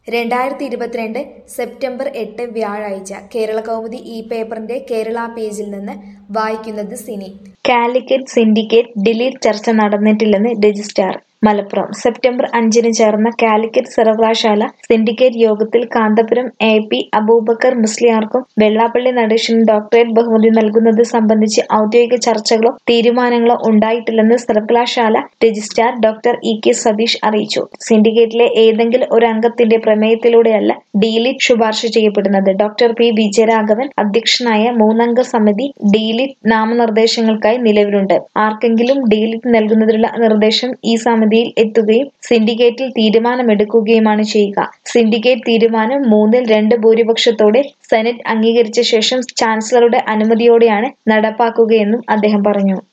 രണ്ടായിരത്തി ഇരുപത്തിരണ്ട് സെപ്റ്റംബർ എട്ട് വ്യാഴാഴ്ച കേരളകൗമുദി ഈ പേപ്പറിന്റെ കേരള പേജിൽ നിന്ന് വായിക്കുന്നത് സിനി കാലിക്കറ്റ് സിൻഡിക്കേറ്റ് ഡിലീറ്റ് ചർച്ച നടന്നിട്ടില്ലെന്ന് രജിസ്ട്രാർ മലപ്പുറം സെപ്റ്റംബർ അഞ്ചിന് ചേർന്ന കാലിക്കറ്റ് സർവകലാശാല സിൻഡിക്കേറ്റ് യോഗത്തിൽ കാന്തപുരം എ പി അബൂബക്കർ മുസ്ലിയാർക്കും വെള്ളാപ്പള്ളി നടേശനും ഡോക്ടറേറ്റ് ബഹുമതി നൽകുന്നത് സംബന്ധിച്ച് ഔദ്യോഗിക ചർച്ചകളോ തീരുമാനങ്ങളോ ഉണ്ടായിട്ടില്ലെന്ന് സർവകലാശാല registrar doctor E K Satheesh അറിയിച്ചു സിൻഡിക്കേറ്റിലെ ഏതെങ്കിലും ഒരു അംഗത്തിന്റെ പ്രമേയത്തിലൂടെയല്ല ഡീലിറ്റ് ശുപാർശ ചെയ്യപ്പെടുന്നത് ഡോക്ടർ പി വിജയരാഘവൻ അധ്യക്ഷനായ മൂന്നംഗ സമിതി ഡീലിറ്റ് നാമനിർദ്ദേശങ്ങൾക്കായി നിലവിലുണ്ട് ആർക്കെങ്കിലും ഡീലിറ്റ് നൽകുന്നതിനുള്ള നിർദ്ദേശം ഈ സമിതിയിൽ എത്തുകയും സിൻഡിക്കേറ്റിൽ തീരുമാനമെടുക്കുകയുമാണ് ചെയ്യുക സിൻഡിക്കേറ്റ് തീരുമാനം മൂന്നിൽ രണ്ട് ഭൂരിപക്ഷത്തോടെ സെനറ്റ് അംഗീകരിച്ച ശേഷം ചാൻസലറുടെ അനുമതിയോടെയാണ് നടപ്പാക്കുകയെന്നും അദ്ദേഹം പറഞ്ഞു